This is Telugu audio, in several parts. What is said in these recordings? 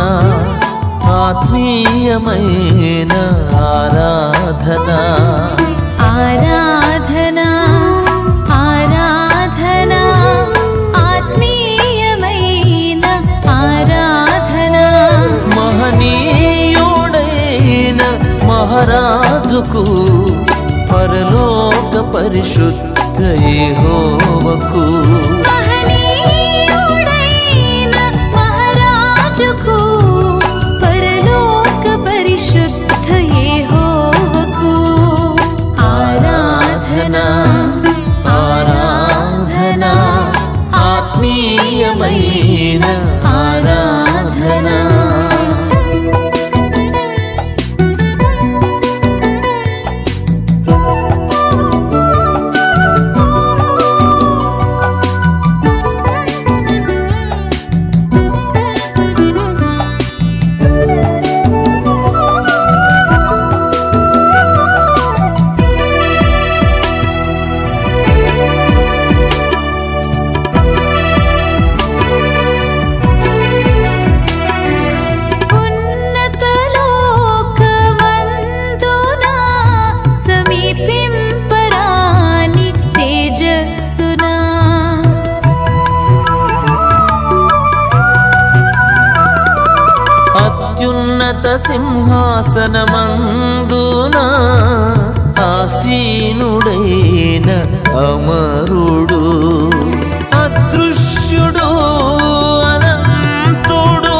ఆత్మీయమైన ఆరాధన ఆరాధన ఆరాధన ఆత్మీయమైన ఆరాధన మహనీయుడైన మహారాజుకు పరలోక పరిశుద్ధ యెహోవకు మహనీయుడైన మహారాజుకు పరలోక పరిశుద్ధ యెహోవాకు ఆరాధన ఆరాధన ఆత్మీయమైన ఆరాధన ఉన్నత లోకమందున సమీపింపరాని తేజస్సునా అత్యున్నత సింహాసనమందున ఆసీనుడైన అమరుడు అదృశ్యుడు అనంతుడు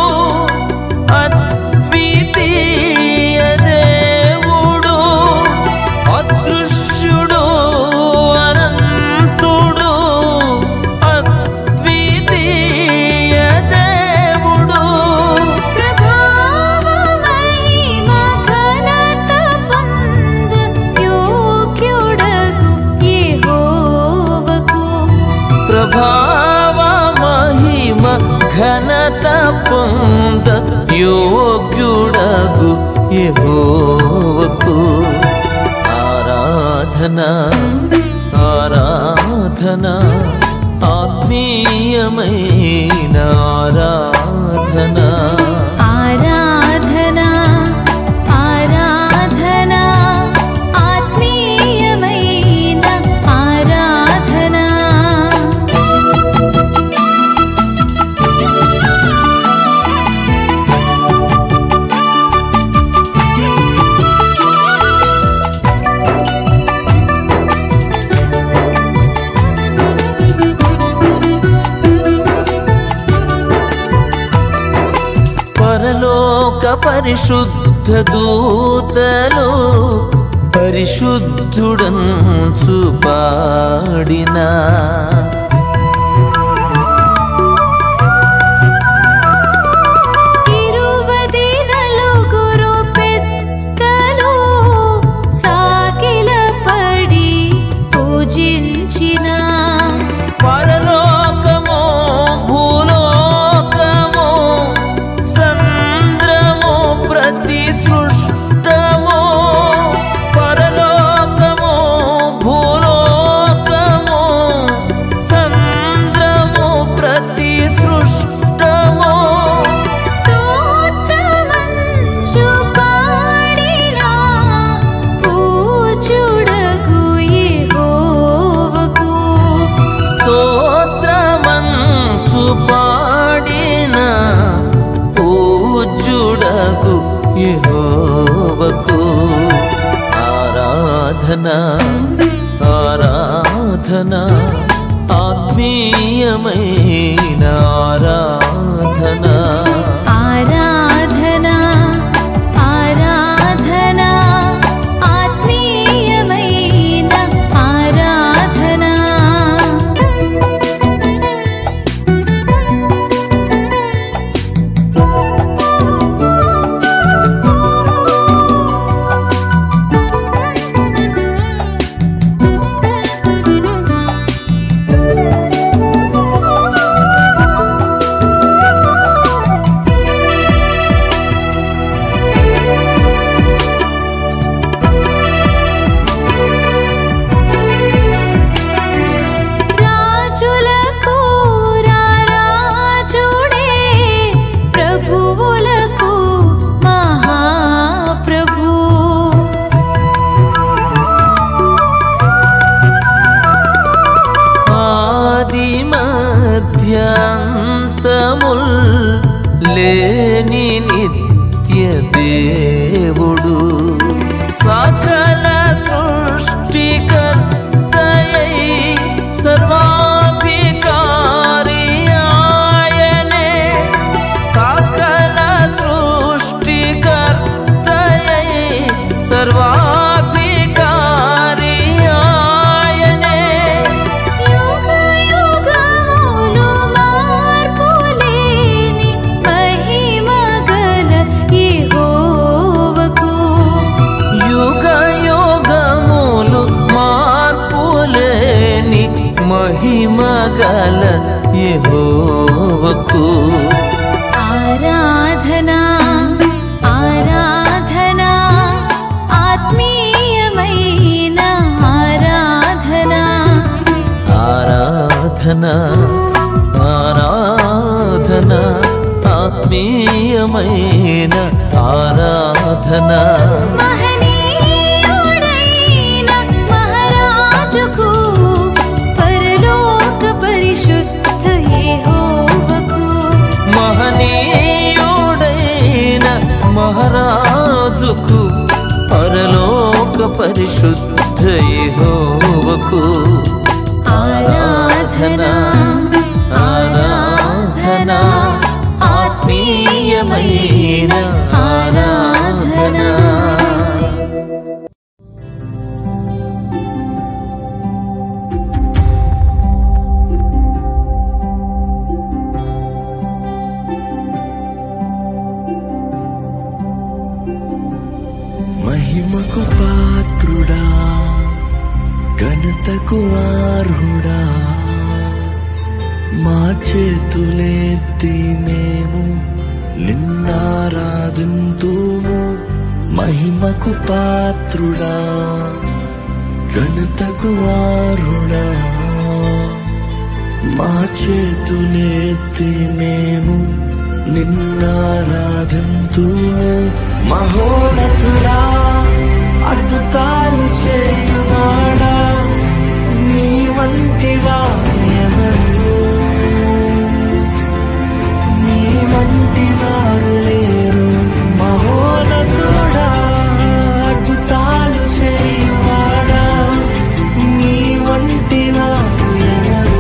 అద్వితీయ దేవుడు అదృశ్యుడు అనంతుడు అద్వితీయ దేవుడు ప్రభావ మహిమ ఘనత పొంద యోగ్యుడగు యెహోవాకు ప్రభావ మహిమ ఘనత పొంద యోగ్యుడగు యెహోవకు ఆరాధన ఆరాధన ఆత్మీయమైన ఆరాధన ఆరాధన ఆరాధన ఆత్మీయమైన ఆరాధన పరలోక పరిశుద్ధ దూతలు పరిశుద్ధుడంచు పాడినా ఇరువది నలుగురు పెద్దలు సాగిలపడి పూజించిన పరలోకము భూలోకము సంద్రము ప్రతి సృష్టము పరలోకము భూలోకము సంద్రము ప్రతి సృష్టము స్తోత్రమంచు పాడిన పూజుడగు యెహోవాకు స్తోత్రమంచు పాడిన పూజ్యుడగు యెహోవకు ఆరాధన ఆరాధన ఆత్మీయమైన ఆరాధన ఆరాధన ఆరాధన ఆత్మీయమైన ఆరాధన లేని నిత్య దేవుడు సకల సృష్టికర్తయై సర్వాధికారి ఆయనే సకల సృష్టికర్తయై సర్వాధికారి ఆయనే యుగయుగములు మార్పులేని మహిమగల యెహోవాకు యుగ యుగములు మార్పులేని మహిమ గల యెహోవకు ఆరాధనా ఆరాధనా ఆత్మీయమైన ఆరాధనా ఆరాధన ఆరాధన ఆత్మీయమైన ఆరాధన మహనీయుడైన మహారాజుకు పరలోక పరిశుద్ధ యెహోవాకు మహనీయుడైన మహారాజుకు పరలోక పరిశుద్ధ యెహోవకు ఆరాధన ఆరాధన ఆత్మీయమైన ఆరాధన మహిమకు పాత్రుడా ఘనతకు అర్హుడా మా చేతులెత్తి మేము నిన్నారాధింతుము మహిమకు పాత్రుడా ఘనతకు అర్హుడా మా చేతులెత్తి మేము నిన్నారాధింతుము మహోన్నతుడా అద్భుతాలు చేయువాడా నీ వంటి వారెవరు నీ వంటి వారు లేరు మహోన్నతుడా అద్భుతాలు చేయువాడా నీ వంటి వారు ఎవరు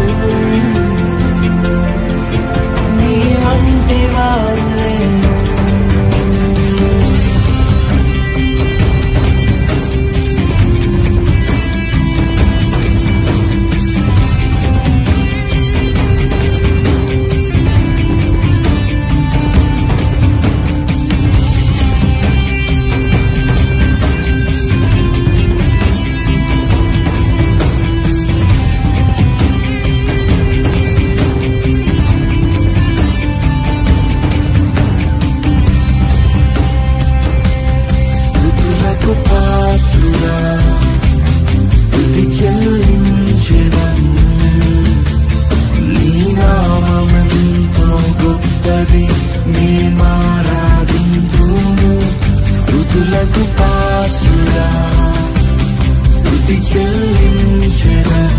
నీ వంటి వారు లేరు స్థుతులకు పాత్రుడా స్థుతి చెల్లించెదం నీ నామమెంతో గొప్పది మేమారాధింతుము స్థుతులకు పాత్రుడా స్థుతి చెల్లించెదం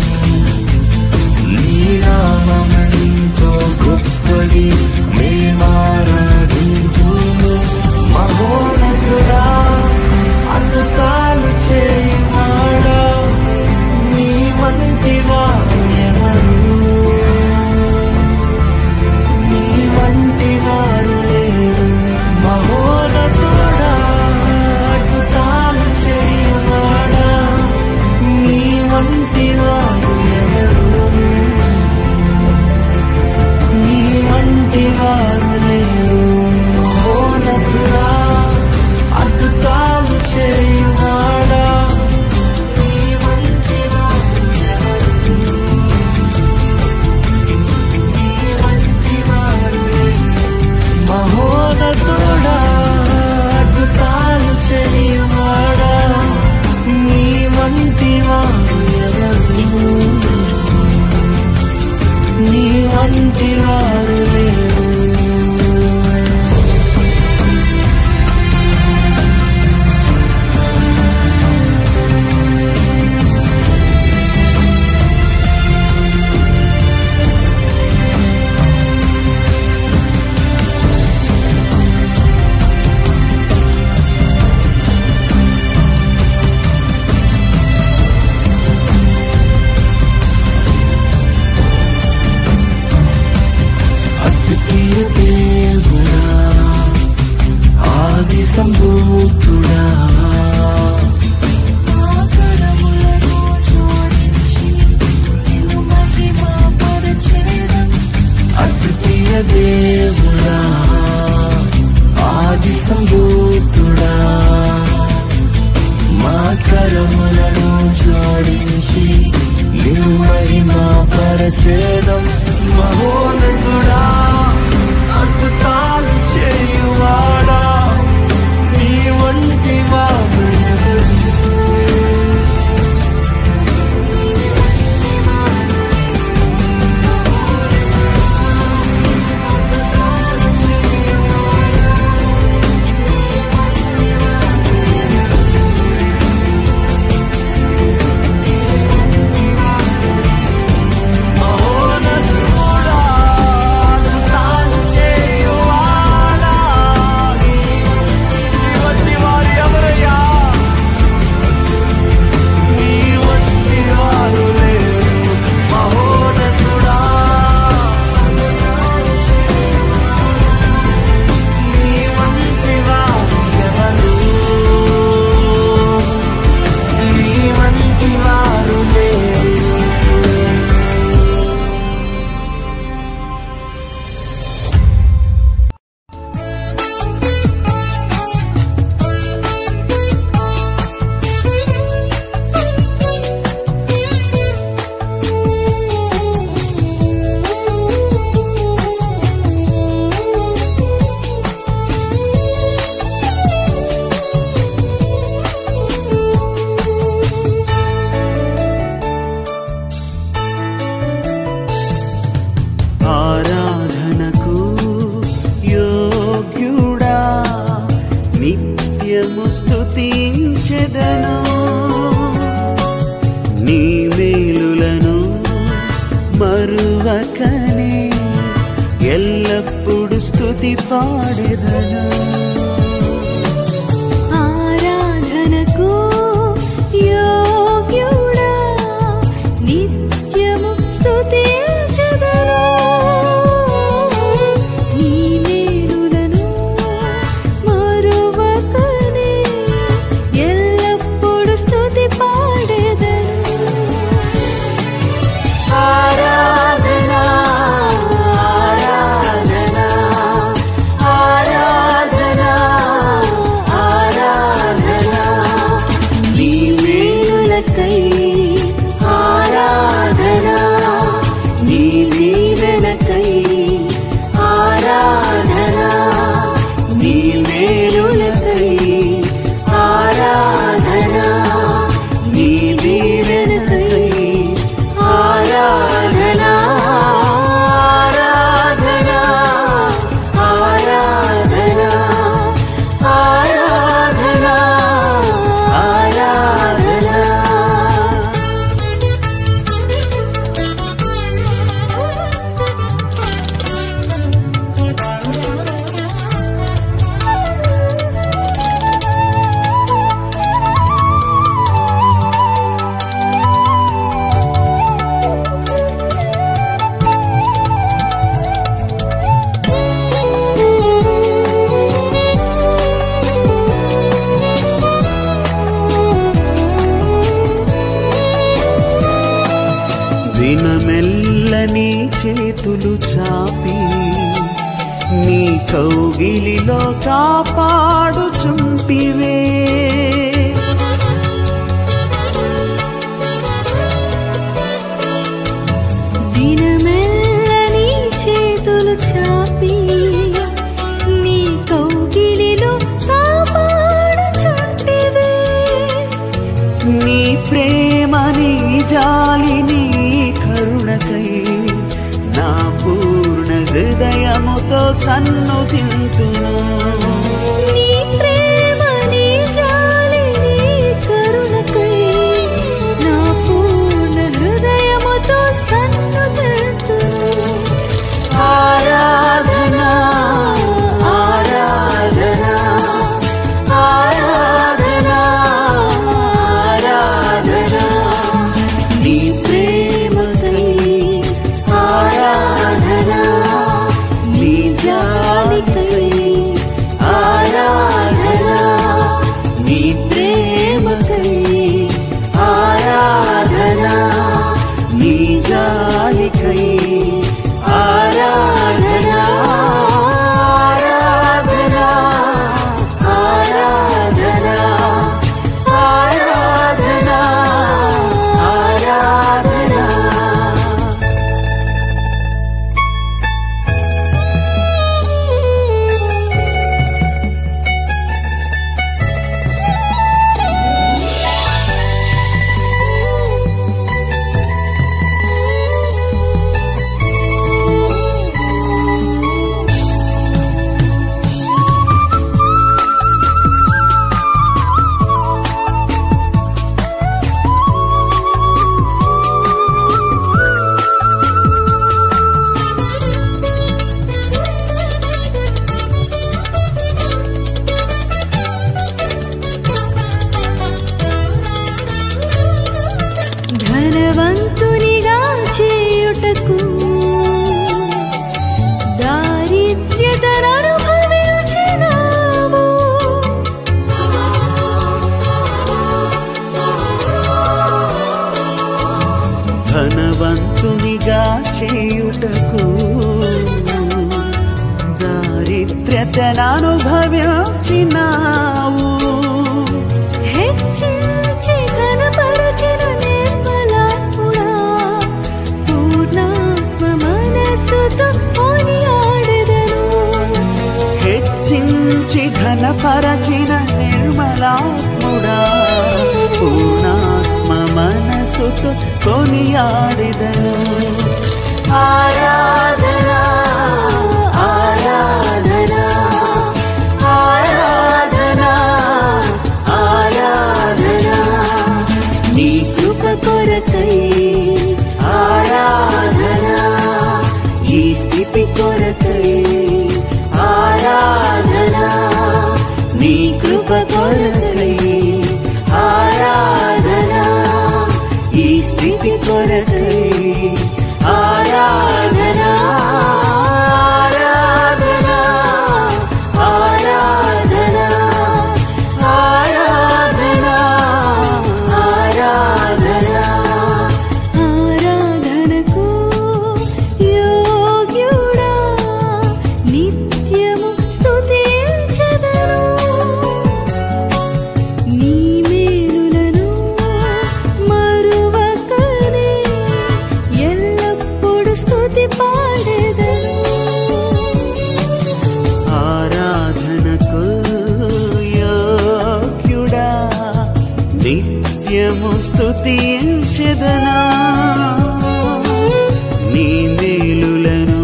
నీ నామమెంతో గొప్పది మేమారాధింతుము మహోన్నతుడా అద్భుతాలు చేయువాడా నీ వంటి వారు ఎవరు నీ వంటి వారు లేరు మహోన్నతుడా అద్భుతాలు చేయువాడా నీ వంటి వారు ఎవరు నీ వంటి వారు లేరు మహోన్నతుడా అద్భుతాలు చేయువాడా నీ వంటి వారు ఎవరు నీ వంటి వారు లేరు మహోన్నతుడా అద్భుతాలు చేయువాడా నీ వంటి వారు ఎవరు నీ వంటి వారు లేరు స్తుతించెదను నీ మేలులను మరువకనే ఎల్లప్పుడు స్తుతి పాడెదను ఆరాధనకు యోగ్యుడా నిత్యము స్తుతించెదను నీ మేలులను మరువకనే ఎల్లప్పుడు స్తుతి పాడెదను ఆరాధనా ఆరాధనా ఆరాధనా ఆరాధనా నీ మేలులకై ఆరాధనా నీ దీవెనకై ఆరాధనా నీ మేలులకై ఆరాధనా నీ దీవెనకై ఆరాధనా ఆరాధనా ఆరాధనా ఆరాధనా ఆరాధనా దినమెల్ల నీ చేతులు చాపి నీ కౌగిలిలో కాపాడుచుంటివే దినమెల్ల నీ చేతులు చాపి నీ కౌగిలిలో కాపాడుచుంటివే నీ ప్రేమ నీ జాలి నీ కరుణకై నా పూర్ణ హృదయముతో సన్నుతింతును నీ ప్రేమ నీ జాలి నీ కరుణకై నా పూర్ణ హృదయముతో సన్నుతింతును ఆరాధనా ఆరాధనా ఆరాధనా ఆరాధనా నీ ప్రేమకై ఆరాధనా నీ జాలికై ఆరాధనా నీ ప్రేమకై ఆరాధనా నీ జాలికై ఆరాధనా ఆరాధనా ఆరాధనా ఆరాధనా ఆరాధనా ధనవంతునిగా చేయుటకు దారిద్ర్యతననుభవించినావు ధనవంతునిగా చేయుటకు దారిద్ర్యతననుభవించినావు హెచ్చించి ఘనపరచిన నిర్మలాత్ముడా పూర్ణాత్మ మనసుతో కొనియాడెదను హెచ్చించి ఘనపరచిన నిర్మలాత్ముడా పూర్ణాత్మ మనసుతో కొనియాడిదను ఆరాధనా ఆరాధనా ఆరాధనా నిత్యము స్తుతించెదనా నీ మేలులను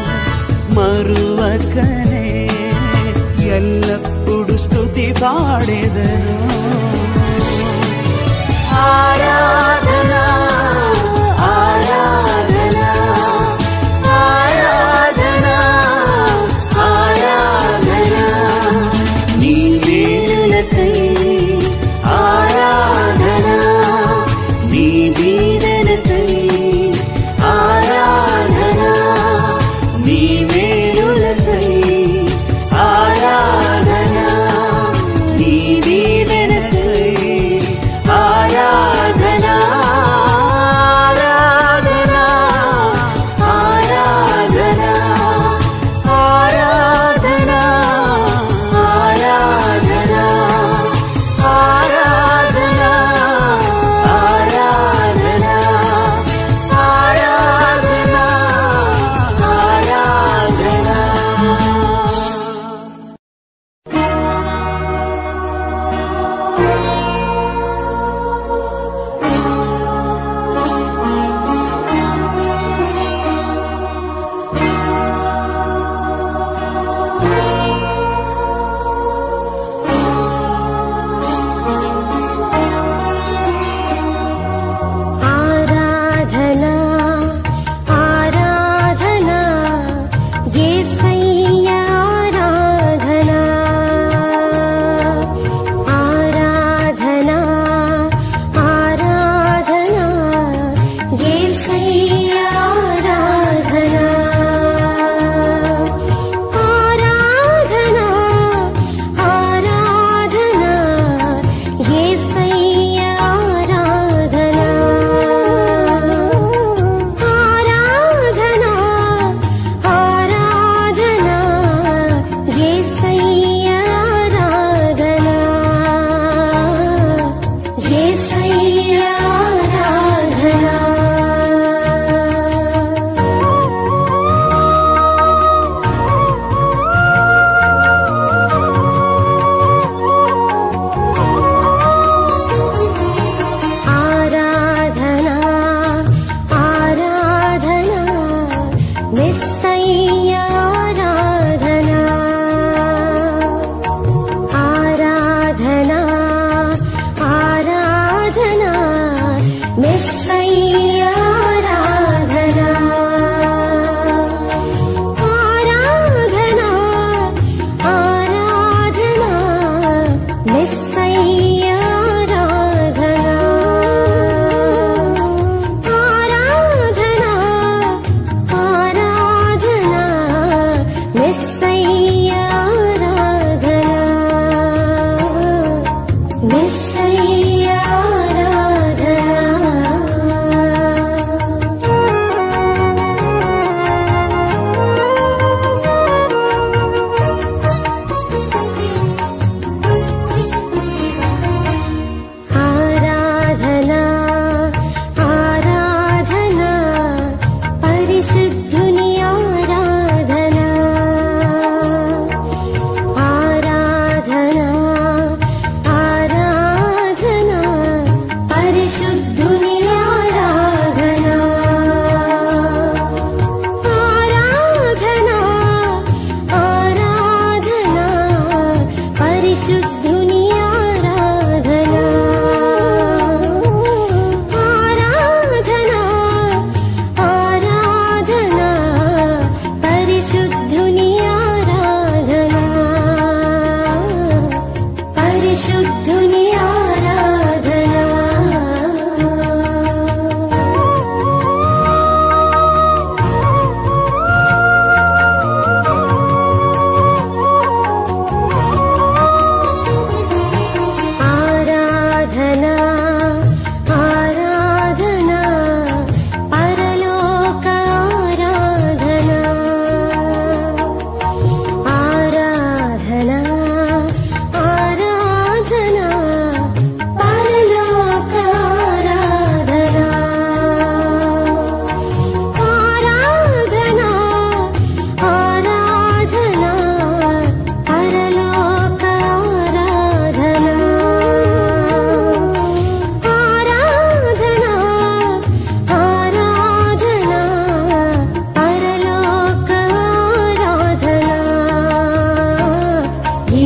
మరువకనే ఎల్లప్పుడు స్తుతి పాడేదను ఆరాధనా ఆరాధనా ఆరాధనా ఆరాధనా నీ మేలులకై ఆరాధనా నీ దీవెనకై ఆరాధనా నీ మేలులకై ఆరాధనా నీ దీవెనకై ఆరాధనా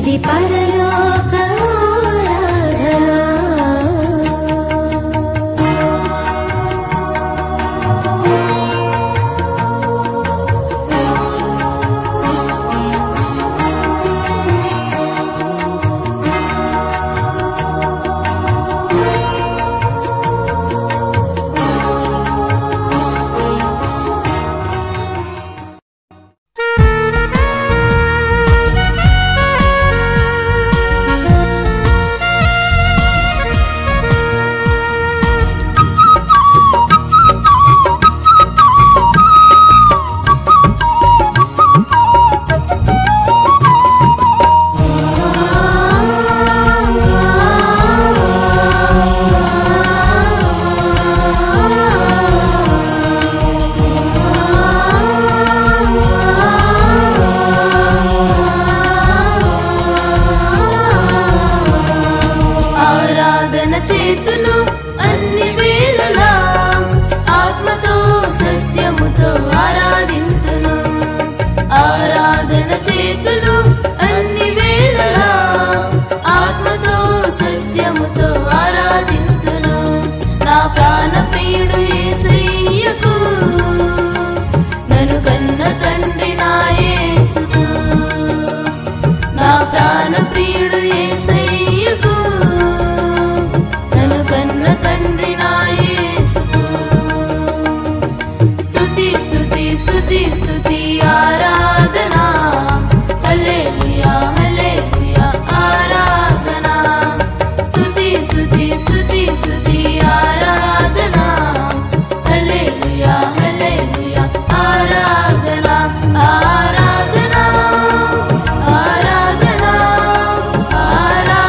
ఇది పరలోక ఆరాధన ఆరాధన చేతును అన్ని వేళలా ఆత్మతో సత్యముతో ఆరాధింతును ఆరాధన చేతును అన్ని వేళలా ఆత్మతో సత్యముతో ఆరాధింతును నా ప్రాణ ప్రియుడు యేసయ్యకు నన్ను కన్న తండ్రి నా యేసుకు నా ప్రాణ ప్రియుడు యేసయ్యకు నన్ను కన్న తండ్రి నా యేసుకు స్తుతి స్తుతి స్తుతి స్తుతి ఆరాధన హల్లెలూయా హల్లెలూయా ఆరాధన స్తుతి స్తుతి స్తుతి స్తుతి ఆరాధన హల్లెలూయా హల్లెలూయా ఆరాధన ఆరాధన ఆరాధన ఆరాధన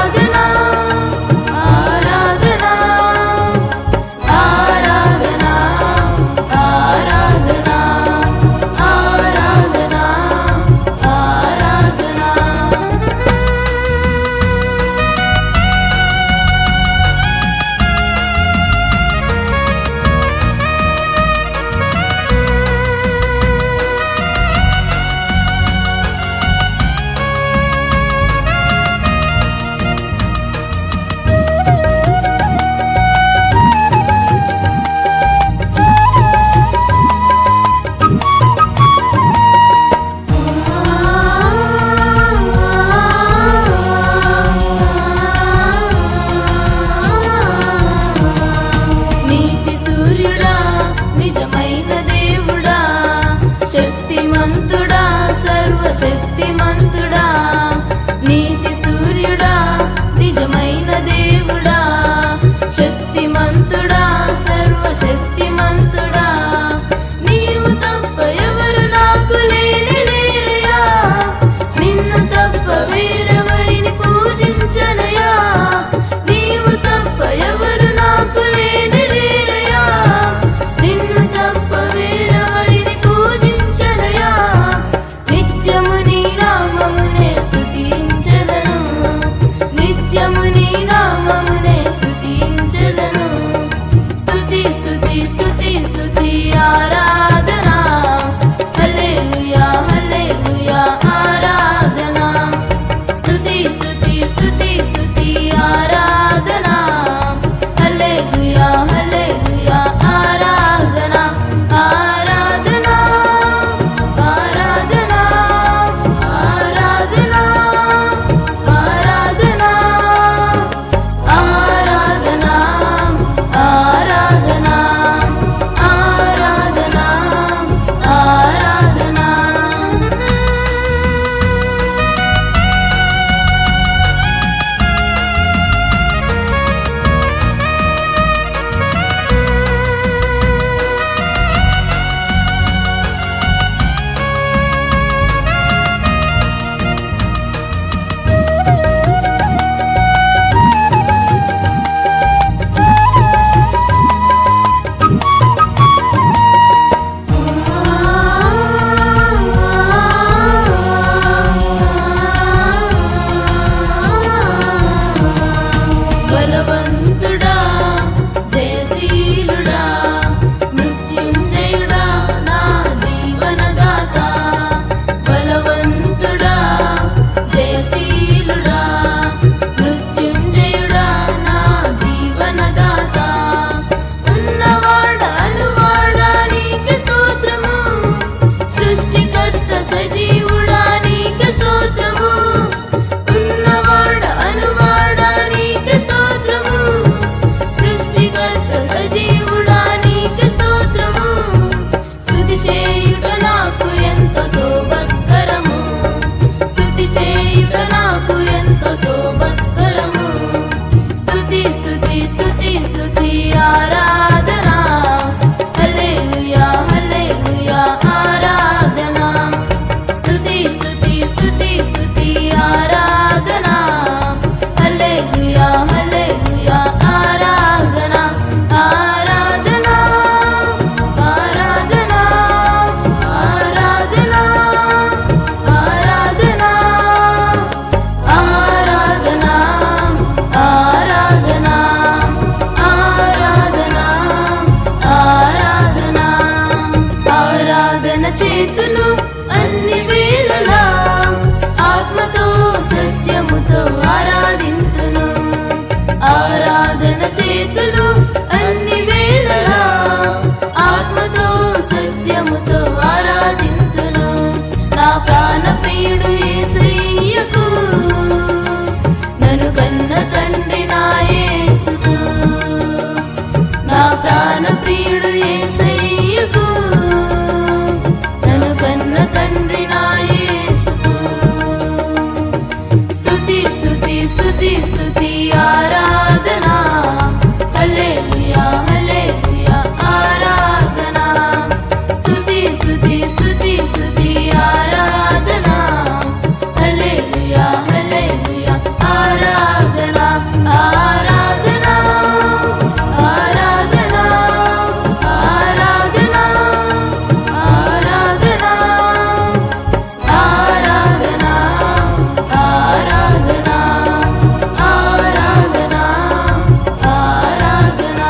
ఆరాధింతును ఆరాధన చేతును అన్ని వేళలా ఆత్మతో సత్యముతో ఆరాధింతును నా ప్రాణ ప్రియుడు యేసయ్యకు నన్ను కన్న తండ్రి నా యేసుకు నా ప్రాణ ప్రియుడు యేసయ్యకు నన్ను కన్న తండ్రి నా యేసుకు స్తుతి స్తుతి స్తుతి స్తుతి ఆరాధన హల్లెలూయా హల్లెలూయా ఆరాధన స్తుతి స్తుతి స్తుతి స్తుతి ఆరాధన హల్లెలూయా హల్లెలూయా ఆరాధన ఆరాధన ఆరాధన ఆరాధన ఆరాధన ఆరాధన ఆరాధన ఆరాధన ఆరాధన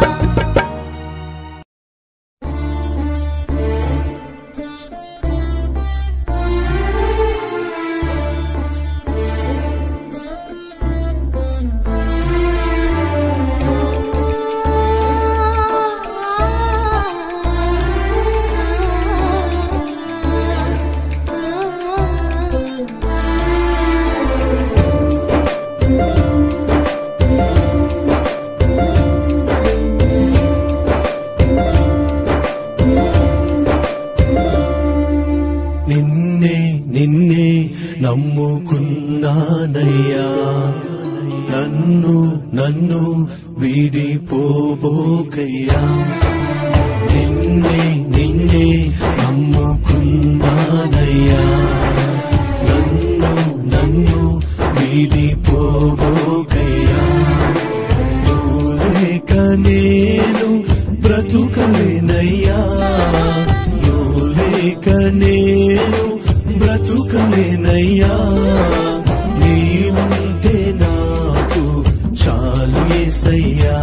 నిన్నే నిన్నే నమ్ముకున్నానయ్యా నన్ను నన్ను వీడిపోబోకయ్యా నిన్నే నిన్నే నమ్ముకున్నానయ్యా నన్ను నన్ను వీడిపోబోకయ్యా నువ్వు లేక నేను బ్రతుకలేనయ్యా నువ్వు లేక నేను బ్రతుకలేనయ్యా నీవుంటే నాకు చాలు ఏసయ్యా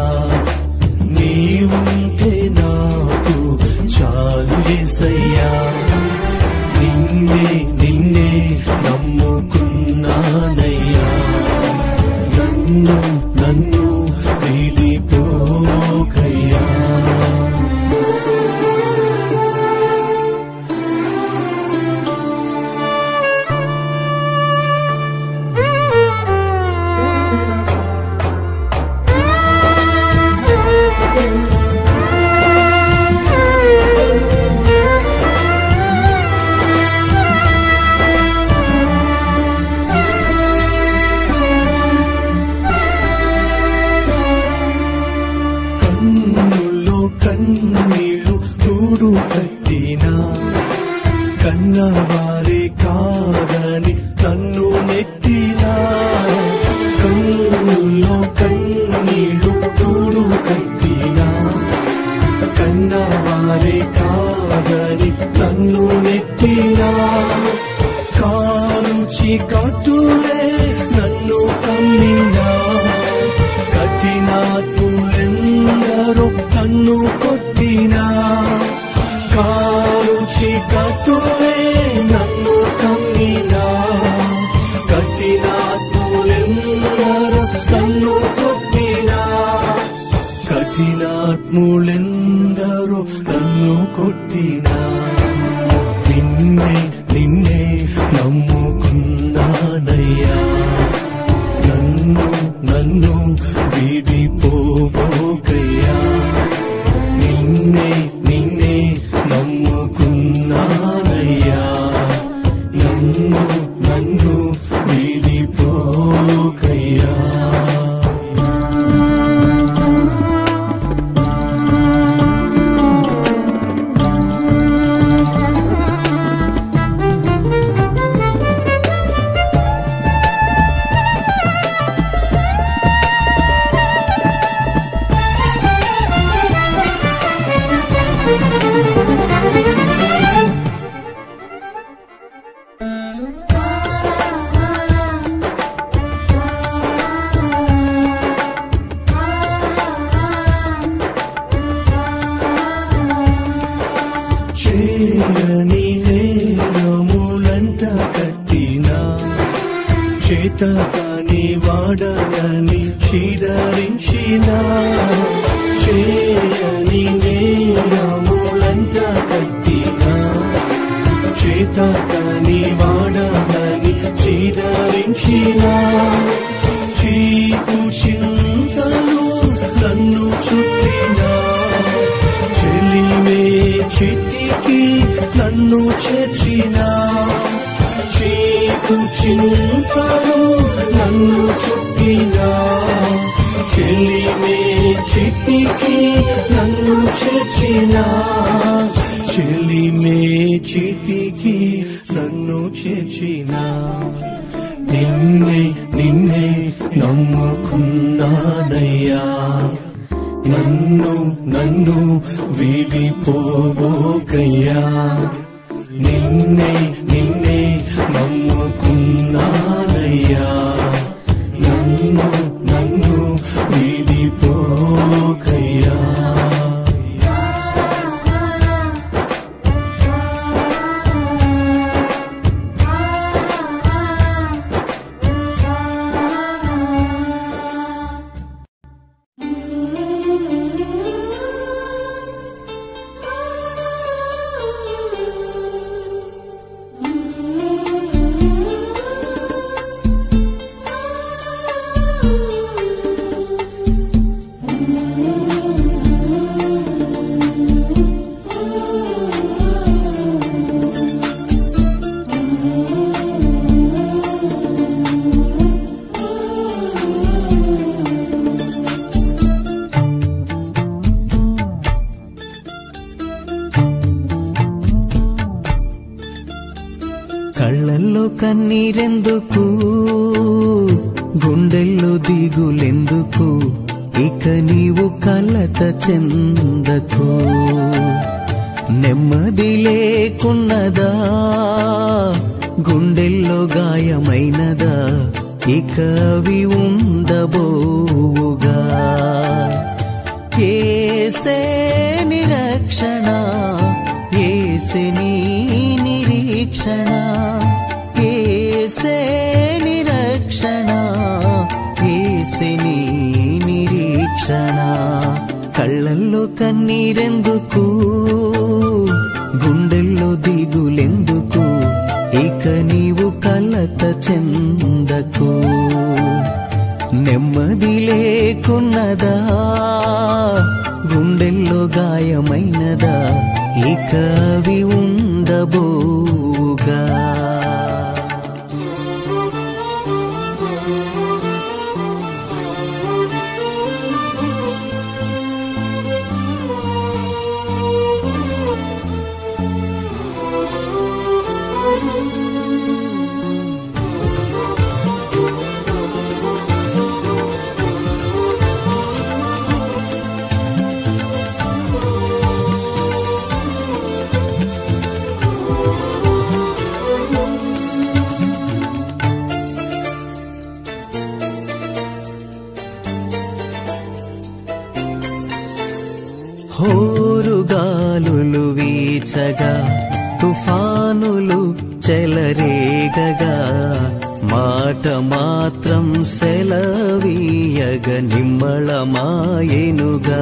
నీవుంటే నాకు చాలు ఏసయ్యా నిన్నే నిన్నే నమ్ముకున్నానయ్యా నన్ను నన్ను వీడిపోకయ్యా కన్నుల్లో కన్నీళ్ళు తూడు కట్టినా కన్నవారే కాదని నన్ను నెట్టినా కన్నుల్లో కన్నీళ్ళు తూడు కట్టినా కన్నవారే కాదని నన్ను నెట్టినా కారుచి కట్టులే నన్ను కమ్మినా కఠినాత్ములెందరో నన్ను కొట్టినా కారుచి కట్టులే నన్ను కమ్మినా కఠినాత్ములెందరో నన్ను కొట్టినా కఠినాత్ములెందరో నన్ను కొట్టినా నిన్నే నిన్నే నమ్ముకున్నానయ్యా నన్ను నన్ను వీడిపోబోకయ్యా నిన్నే నిన్నే నమ్ముకున్నానయ్యా నన్ను నన్ను వీడిపోకయ్యా ఆ కాని వాడనని చీదరించిన చేయని నేరములంట కట్టిన చేత కాని వాడనని చీదరించిన చీకు చింతలు నన్ను చుట్టినా చెలిమే చిట్టికి నన్ను చేర్చిన చీకు చింతలు నన్ను చుట్టిన చెలిమే చిట్టికి నన్ను చేర్చిన చెలిమే చిటికి నన్ను చేర్చిన నిన్నే నిన్నే నమ్ముకున్నానయ్యా నన్ను నన్ను వీడిపోవోకయ్యా నిన్నే నిన్నే నమ్ముకున్నానయ్యా నన్ను నన్ను వీడిపోకయ్యా కళ్ళల్లో కన్నీరెందుకు గుండెల్లో దిగులెందుకు ఇక నీవు కలత చెందకు నెమ్మది లేకున్నదా గుండెల్లో గాయమైనదా ఇక అవి ఉండబోవుగా ఏసే నిరక్షణ ఏసే నీ నిరీక్షణ ఏసే నిరక్షణ ఏసే నీ నిరీక్షణ కళ్ళల్లో కన్నీరెందుకు గుండెల్లో దిగులెందుకు ఇక నీవు కలత చెందకు నెమ్మది లేకున్నదా గుండెల్లో గాయమైనదా ఇక అవి ఉండబోగా హోరుగాలులు వీచగా తుఫానులు చెలరేగగా మాట మాత్రం సెలవీయగ నిమ్మళమాయెనుగా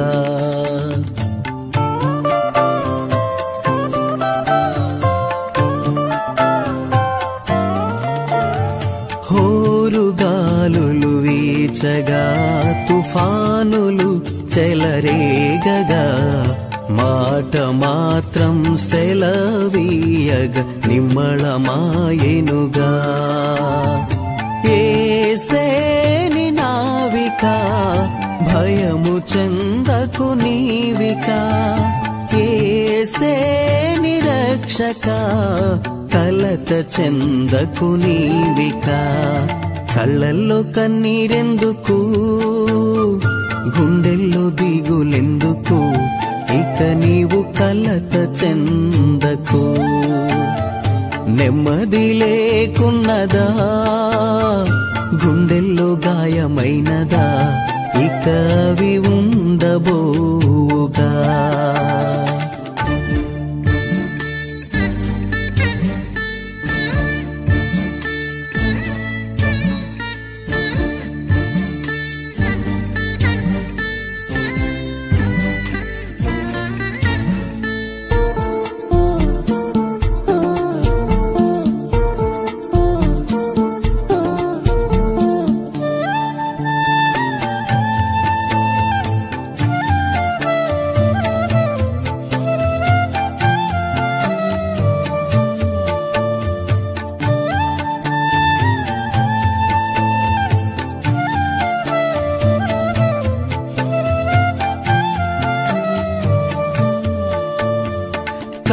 హోరుగాలులు వీచగా తుఫానులు చెలరేగగా మాట మాత్రం సెలవీయగ నిమ్మళమాయెనుగా ఏసేని నావిక భయము చెందకు నీవిక ఏసేని రక్షక కలత చెందకు నీవిక కళ్ళల్లో కన్నీరెందుకు గుండెల్లో దిగులెందుకు ఇక నీవు కలత చెందకు నెమ్మది లేకున్నదా గుండెల్లో గాయమైనదా ఇక అవి ఉండబోగా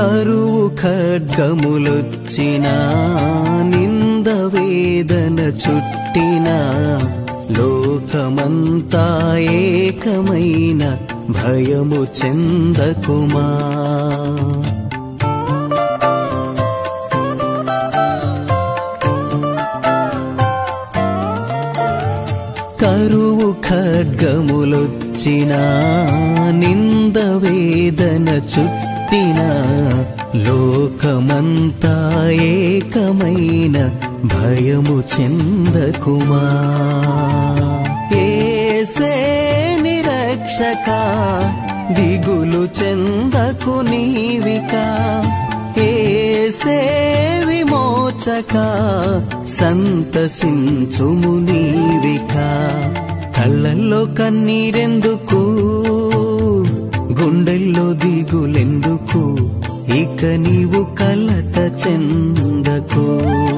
కరువు ఖడ్గములొచ్చిన నింద వేదన చుట్టిన లోకమంతా ఏకమైన భయము చెందకుమా కరువు ఖడ్గములొచ్చిన నింద వేదన చుట్టిన లోకమంతా ఏకమైన భయము చెందకుమా ఏసే నిరక్షక దిగులు చెందకు నీవిక ఏసే విమోచక సంతసించుము నీవిక కళ్ళల్లో కన్నీరెందుకు గుండెల్లో దిగులెందుకు ఇక నీవు కలత చెందకు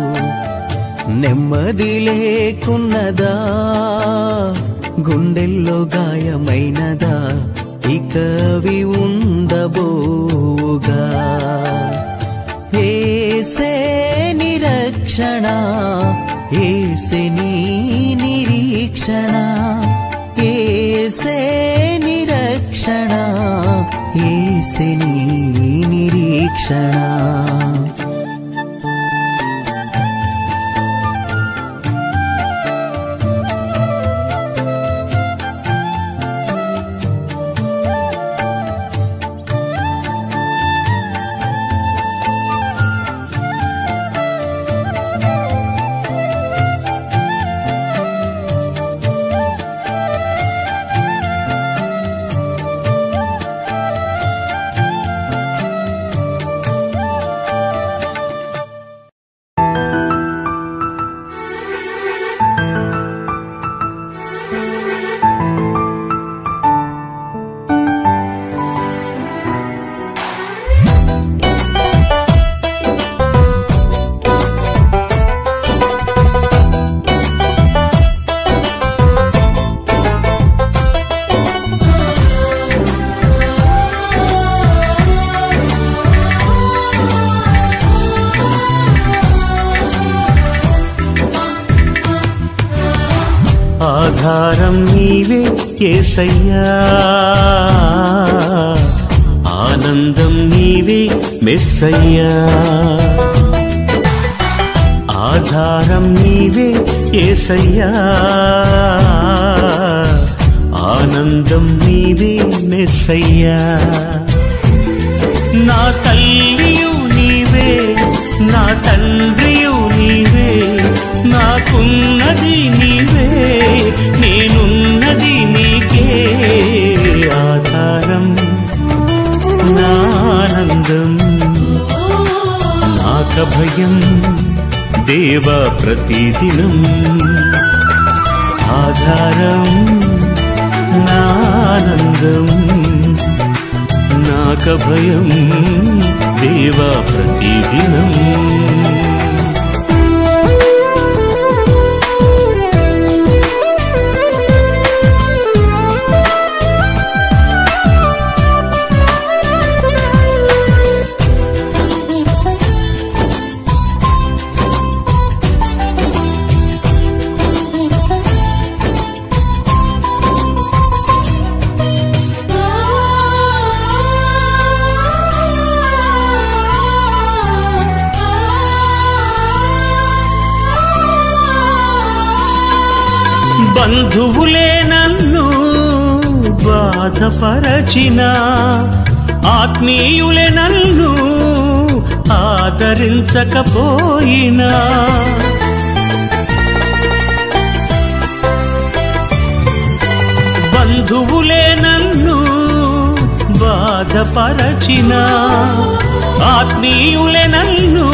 నెమ్మది లేకున్నదా గుండెల్లో గాయమైనదా ఇక అవి ఉండబోగా ఏసే నిరక్షణ ఏసే నీ నిరీక్షణ ఏసే నిరక్షణ ఏసే నీ నిరీక్షణ ఆధారం నీవే కేసయ్యా ఆనందం నీవే మెస్సయ్యా ఆధారం నీవే ఏసయ్యా ఆనందం నీవే మెస్సయ్యా నా తల్లియు నీవే నా తండ్రియు నీవే నాకున్నది నీవే నేనున్నది నీకే ఆధారం నా ఆనందం నాక భయం దేవ ప్రతిదినం ఆధారం నా ఆనందం నాక భయం దేవ ప్రతిదినం బంధువులే నన్ను బాధపరచిన ఆత్మీయులే నన్ను ఆదరించకపోయినా బంధువులే నన్ను బాధపరచిన ఆత్మీయులే నన్ను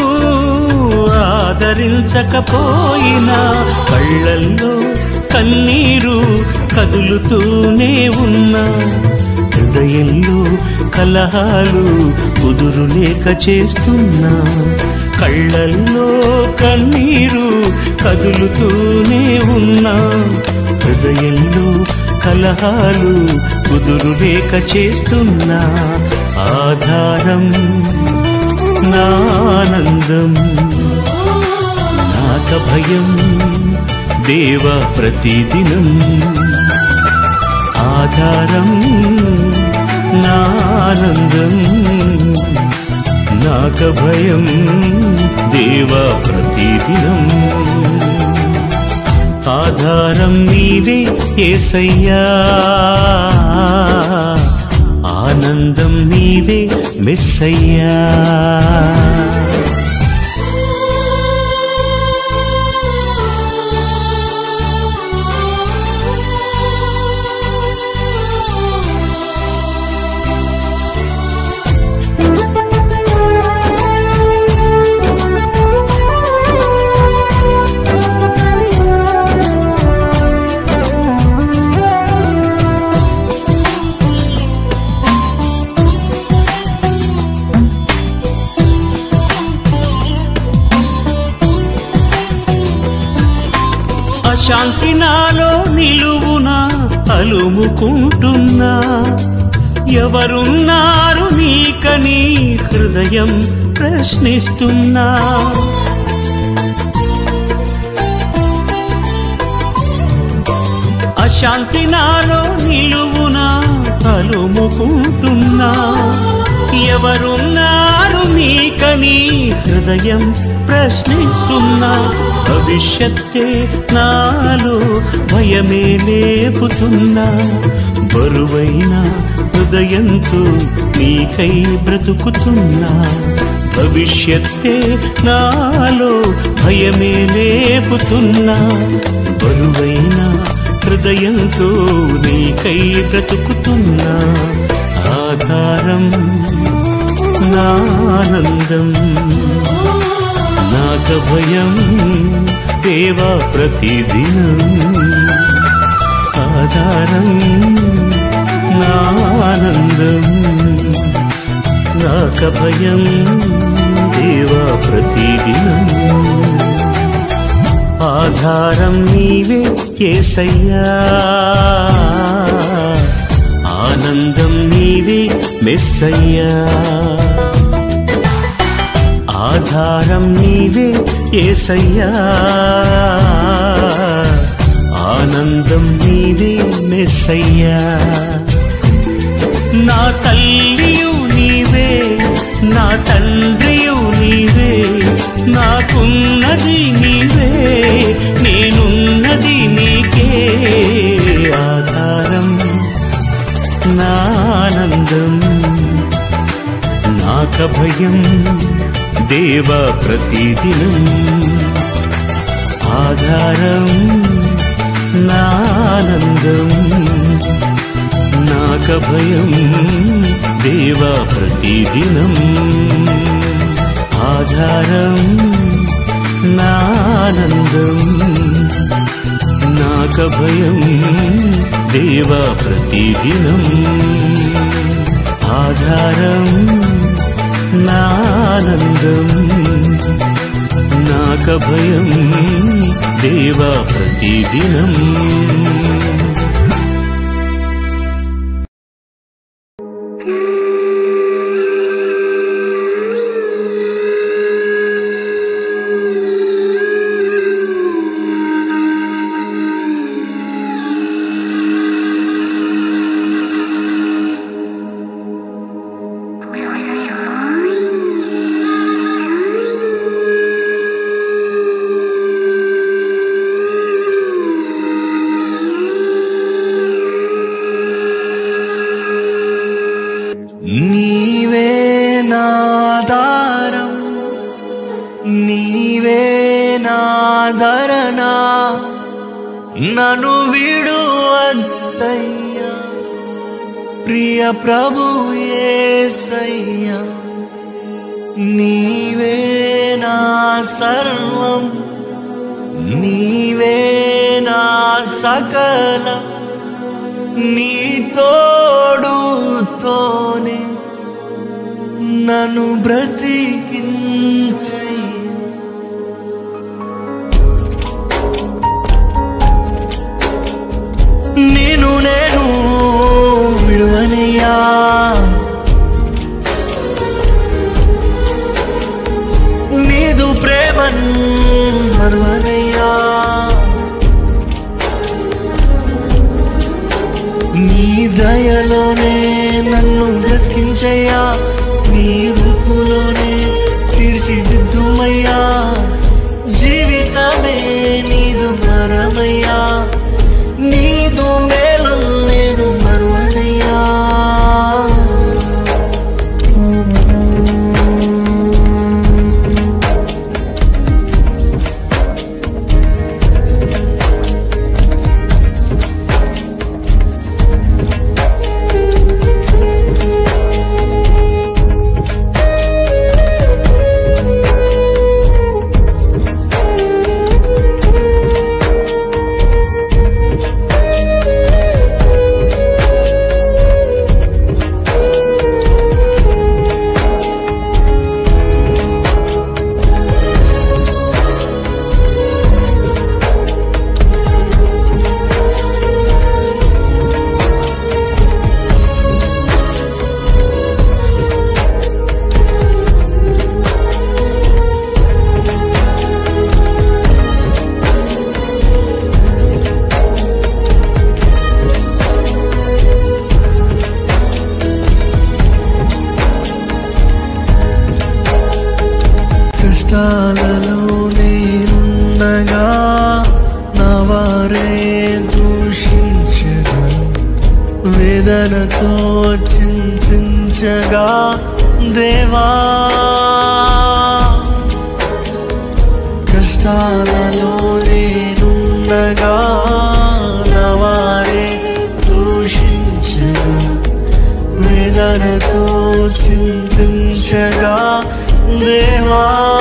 ఆదరించకపోయినా కళ్ళల్లో కన్నీరు కదులుతూనే ఉన్నా హృదయంలో కలహాలు కుదురు లేక చేస్తున్నా కళ్ళల్లో కన్నీరు కదులుతూనే ఉన్నా హృదయంలో కలహాలు కుదురు లేక చేస్తున్నా ఆధారం నానందం నాక భయం దేవ ప్రతిదినం ఆధారం నానందం నాక భయం దేవ ప్రతిదినం ఆధారం నీవే ఏసయ్యా ఆనందం నీవే మెస్సయ్యా అశాంతి నాలో నిలువునా అలుముకుంటున్నా ఎవరున్నారు నీకని హృదయం ప్రశ్నిస్తున్నా అశాంతి నాలో నిలువునా అలుముకుంటున్నా ఎవరున్నారు నీకని హృదయం ప్రశ్నిస్తున్నా భవిష్యత్తే నాలో భయమే లేపుతున్నా బరువైన హృదయంతో నీకై బ్రతుకుతున్నా భవిష్యత్తే నాలో భయమే లేపుతున్నా బరువైన హృదయంతో నీకై బ్రతుకుతున్నా ఆధారం నానందం నాక భయం దేవా ప్రతిదినం ఆధారం నానందం నాక భయం దేవా ప్రతిదినం ఆధారం నీవే కేసయ్యా ఆనందం నీవే మెస్సయ్యా ఆధారం నీవే ఏసయ్యా ఆనందం నీవే మెస్సయ్యా నా తల్లియు నీవే నా తండ్రియు నీవే నాకున్నది నీవే నేనున్నది నీకే ఆధారం నానందం నాక భయం దేవ ప్రతిదినం ఆధారం నానందం నాక భయం దేవ ప్రతిదినం ఆధారం నానందం నాక భయం దేవ ప్రతిదినం ఆధారం నానందం నాక భయం దేవ ప్రతిదినం నీవే నాదారం నీవే నాదరనా నన్ను విడువద్దయ్యా ప్రియ ప్రభు యేసయ్యా నీవే నా సర్వం నీవే నా సకలం నీ తోడుతోనే నన్ను బ్రతికించయ్యా నేను నేను విడువనయ్యా రక్తంలోనే నన్ను బ్రతికించయ్యా నీ రూపులోనే తీర్చిదిద్దుమయ్యా జీవితమే నీదు మరమయ్యా నీదు మేలు నేను మరువనయ్యా కష్టాలలో నేనుండగా నా వారే దూషించగా వేదనతో చింతించగా దేవా కష్టాలలో నేనుండగా నా వారే దూషించగా వేదనతో చింతించగా దేవా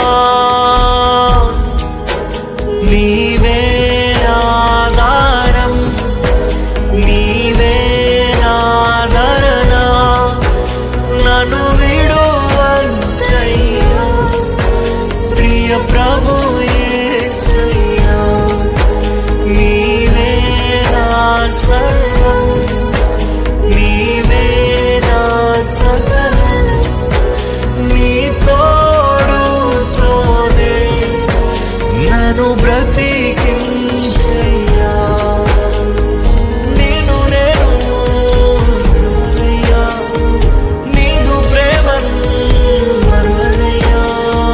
నీవే ఆధారం నీవే ఆదరణ నన్ను విడువద్దయ్యా ప్రియ ప్రభు యేసయ్యా నీవే నా సర్వం నీవే నా సకలం నీ తోడుతోనే నన్ను బ్రతికించయ్యా నేను నేను మరువనయ్యా. నీదు ప్రేమను మరువనయ్యా.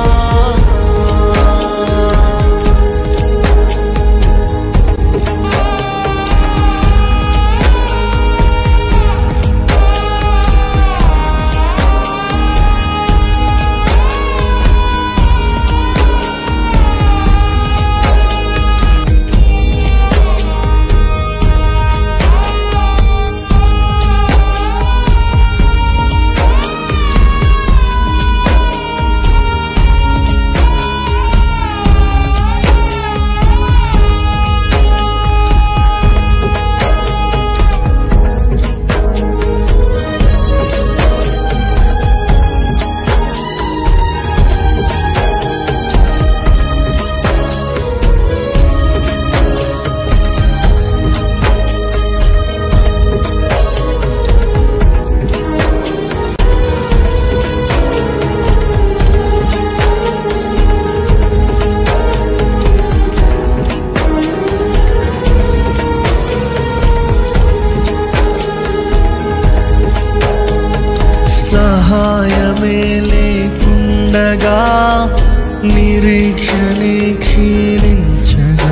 సహాయమే లేకుండగా నిరీక్షణే క్షీణించగా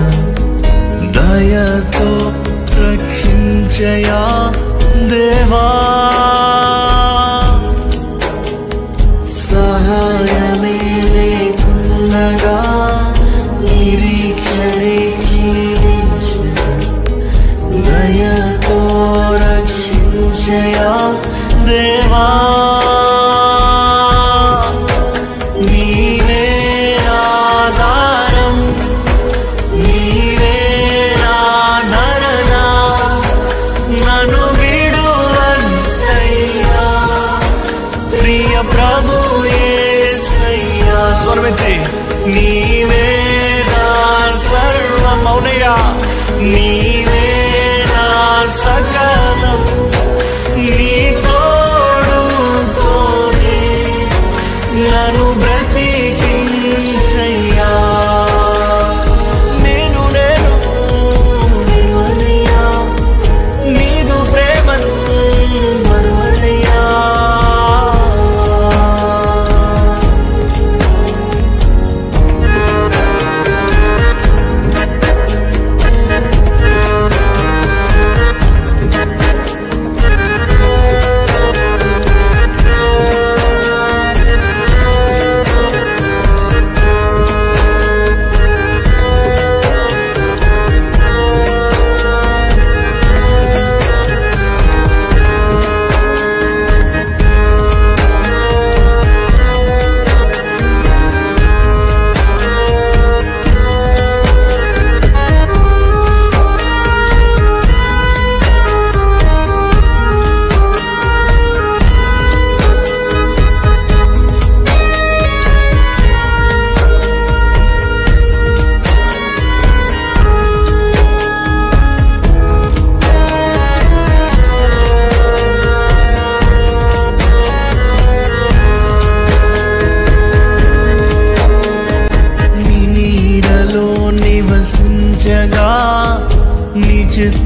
దయతో రక్షించయా దేవా సహాయమే లేకుండగా నిరీక్షణే క్షీణించగా దయతో రక్షించయా దేవా నీవే ఆధారం నీవే ఆదరణ నన్ను విడువద్దయ్యా ప్రియ ప్రభు యేసయ్యా స్వరమెత్తి నీవే నా సర్వం అవునయ్యా నీవే నా సకలం నీ తోడు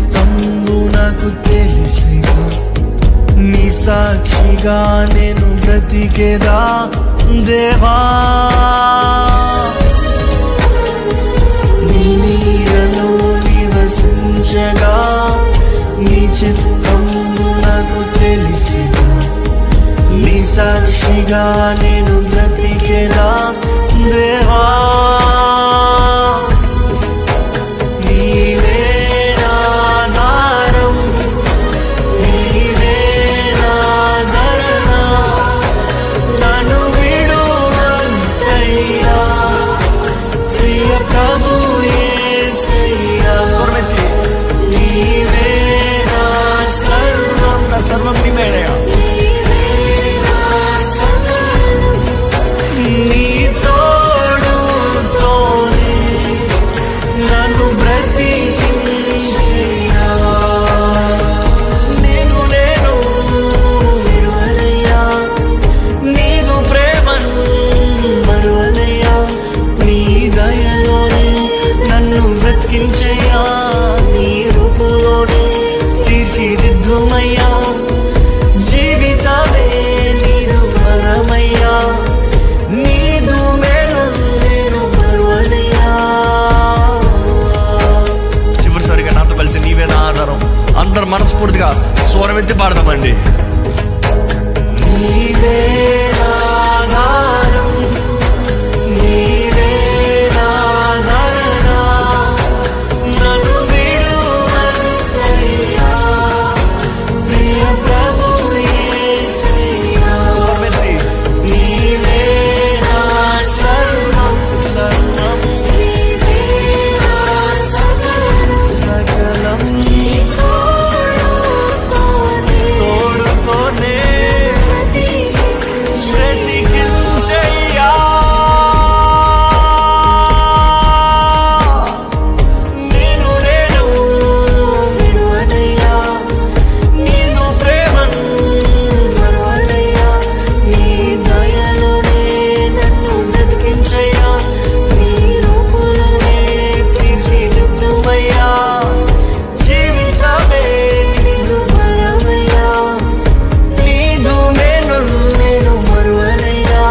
చిత్తంబు నాకు తెలిసిగా నీ సాక్షిగా నేను బ్రతికేదా దేవా నీ నీడలో నివసించగా నీ చిత్తంబు నాకు తెలిసిగా నీ సాక్షిగా నేను బ్రతికేదా దేవా నీవే నా ఆధారం, నీవే నా ధరణ, నన్ను విడువద్దయ్యా, ప్రియ ప్రభు యేసయ్యా. స్వరమెత్తి. నీవే నా సర్వం, నా సర్వం నీవేనయ్యా. నీ తోడుతోనే నన్ను బ్రతికించయ్యా. నేను నేను విడువనయ్యా. నీదు ప్రేమను మరువనయ్యా. నీ దయలోనే నన్ను బ్రతికించయ్యా నీ రూపులోనే తీర్చిదిద్దుమయ్యా జీవితమే నీదు వరమయ్యా నీదు మేలు నేను మరువనయ్యా చివరిసారిగా నాతో కలిసి నీవే నా ఆధారం అందరు మనస్ఫూర్తిగా స్వరం ఎత్తి పాడదామండి నీవే నా ఆధారం, నీవే నా ధరణ, నన్ను విడువద్దయ్యా, ప్రియ ప్రభు యేసయ్యా. నీవే నా సర్వం, సర్వం. నీవే నా సకలం, సకలం. తోడుతోనే బ్రతికించయ్యా. నేను నేను విడువనయ్యా. నీదు ప్రేమను మరువనయ్యా. నీ దయలోనే నన్ను బ్రతికించయ్యా. నీ రూపులోనే తీర్చిదిద్దుమయ్యా. జీవితమే నీదు వరమయ్యా. నీదు మేలు నేను మరువనయ్యా.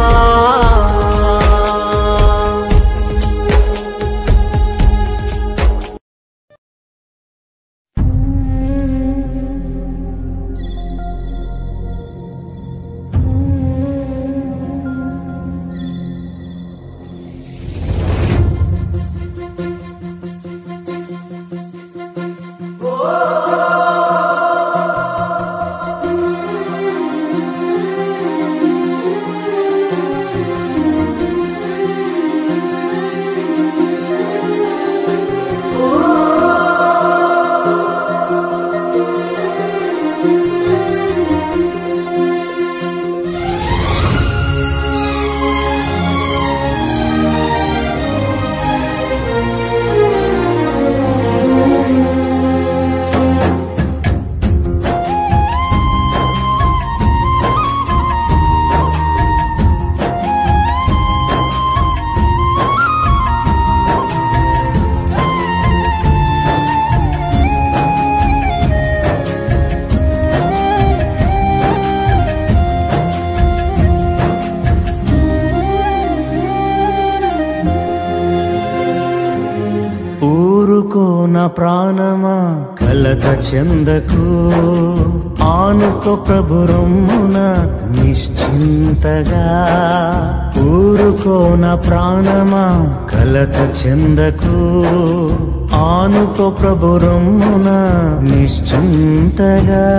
ఊరుకో నా ప్రాణమా కలత చెందకు ఆనుకో ప్రభు రొమ్మున నిశ్చింతగా ఊరుకో నా ప్రాణమా కలత చెందకు ఆనుకో ప్రభు రొమ్మున నిశ్చింతగా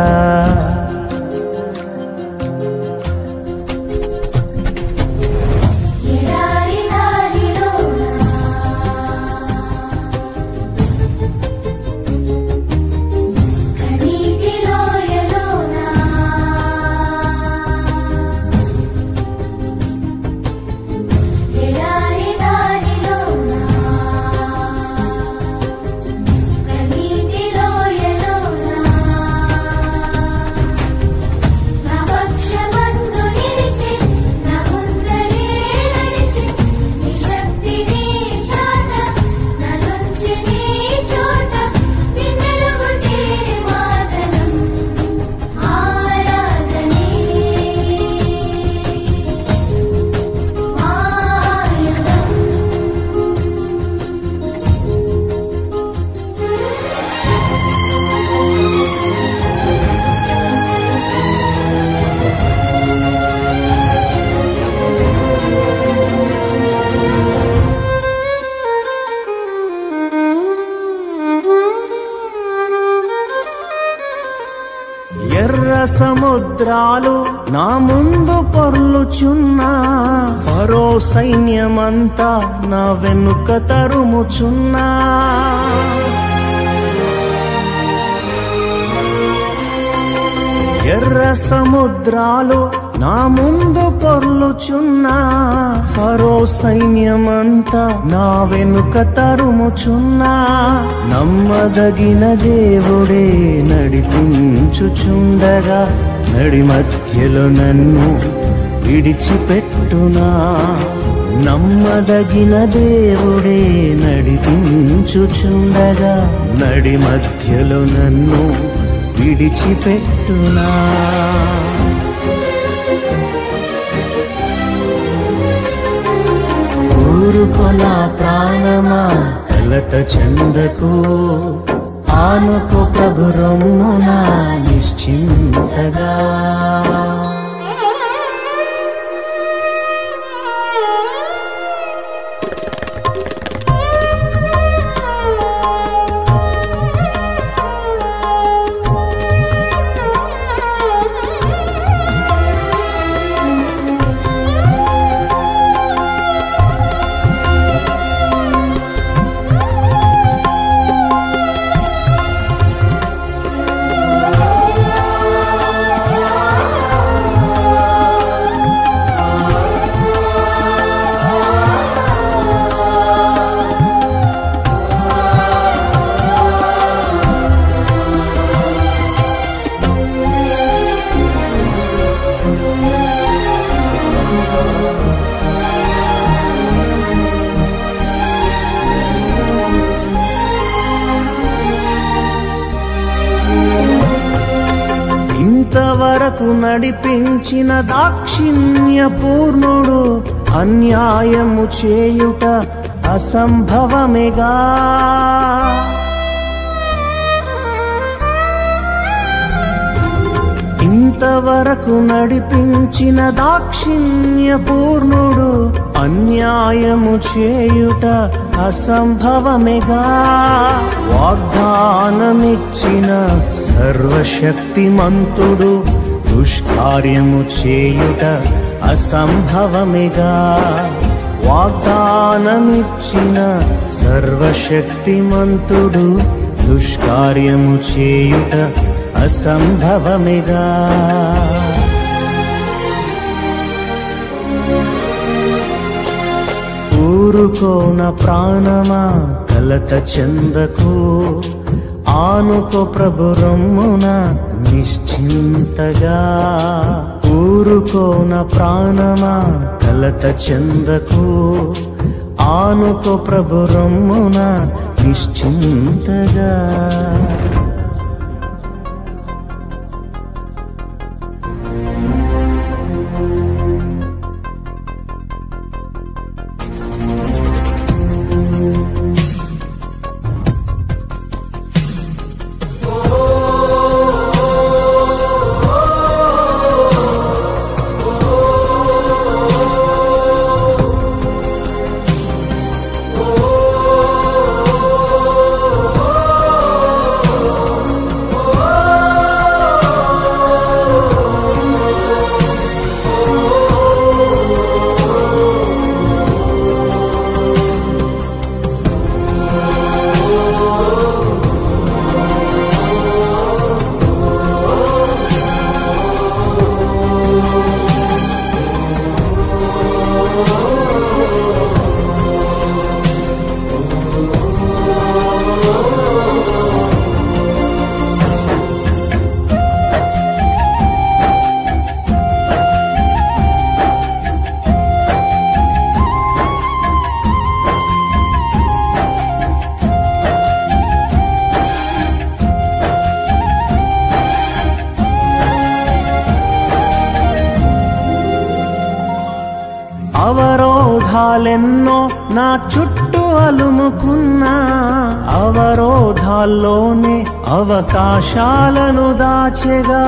ఎడారి దారిలోన కనీటి లోయలోన ఎడారి దారిలోన కనీటి లోయలోన సముద్రాలు నా ముందు పొర్లుచున్నా ఫరో సైన్యమంతా నా వెనుక తరుముచున్నా ఎర్ర సముద్రాలు నా ముందు పొర్లుచున్నా ఫరో సైన్యమంతా నా వెనుక తరుముచున్నా నమ్మదగిన దేవుడే నడిపించుచుండగా నడి మధ్యలో నన్ను విడిచిపెట్టునా నమ్మదగిన దేవుడే నడిపించుచుండగా నడి మధ్యలో నన్ను విడిచిపెట్టునా ఊరుకొన ప్రాణమా కలత చెందకు ఆనుకో ప్రభు రొమ్మున నిశ్చింతగా ఇంతవరకు నడిపించిన దాక్షిణ్య పూర్ణుడు అన్యాయము చేయుట అసంభవమేగా ఇంతవరకు నడిపించిన దాక్షిణ్య పూర్ణుడు అన్యాయము చేయుట అసంభవమేగా వాగ్దానమిచ్చిన సర్వశక్తిమంతుడు దుష్కార్యము చేయుట అసంభవమేగా వాగ్దానమిచ్చిన సర్వశక్తిమంతుడు దుష్కార్యము చేయుట అసంభవమిగా ఊరుకోన ప్రాణమా కలత చెందకు ఆనుకో ప్రభు రొమ్మున నిశ్చింతగా ఊరుకోన ప్రాణమా కలత చెందకు ఆనుకో ప్రభు రొమ్మున నిశ్చింతగా అవరోధాలెన్నో నా చుట్టూ అలుముకున్నా అవరోధాల్లోనే అవకాశాలను దాచెగా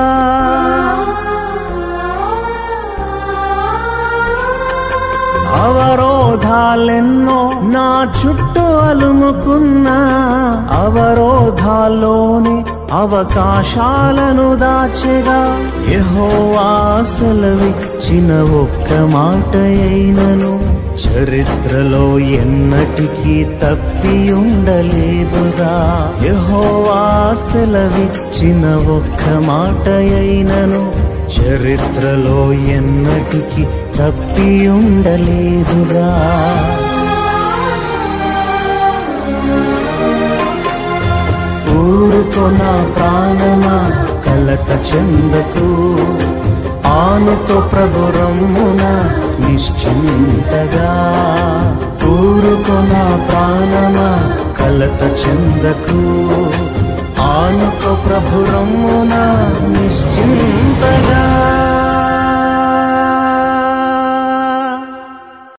అవరోధాలెన్నో నా చుట్టూ అలుముకున్నా అవరోధాల్లోనే అవకాశాలను దాచెగా యహోవాసలవిచ్చిన ఒక్క మాట అయినను చరిత్రలో ఎన్నటికీ తప్పి ఉండలేదుగా యహోవాసలవిచ్చిన ఒక్క మాట అయినను చరిత్రలో ఎన్నటికీ తప్పి ఉండలేదుగా ఊరుకో నా ప్రాణమా కలత చెందకు ఆనుతో ప్రభు రమ్మున నిశ్చింతగా ఊరుకో నా ప్రాణమా కలత చెందకు ఆనుకో ప్రభు రమ్మున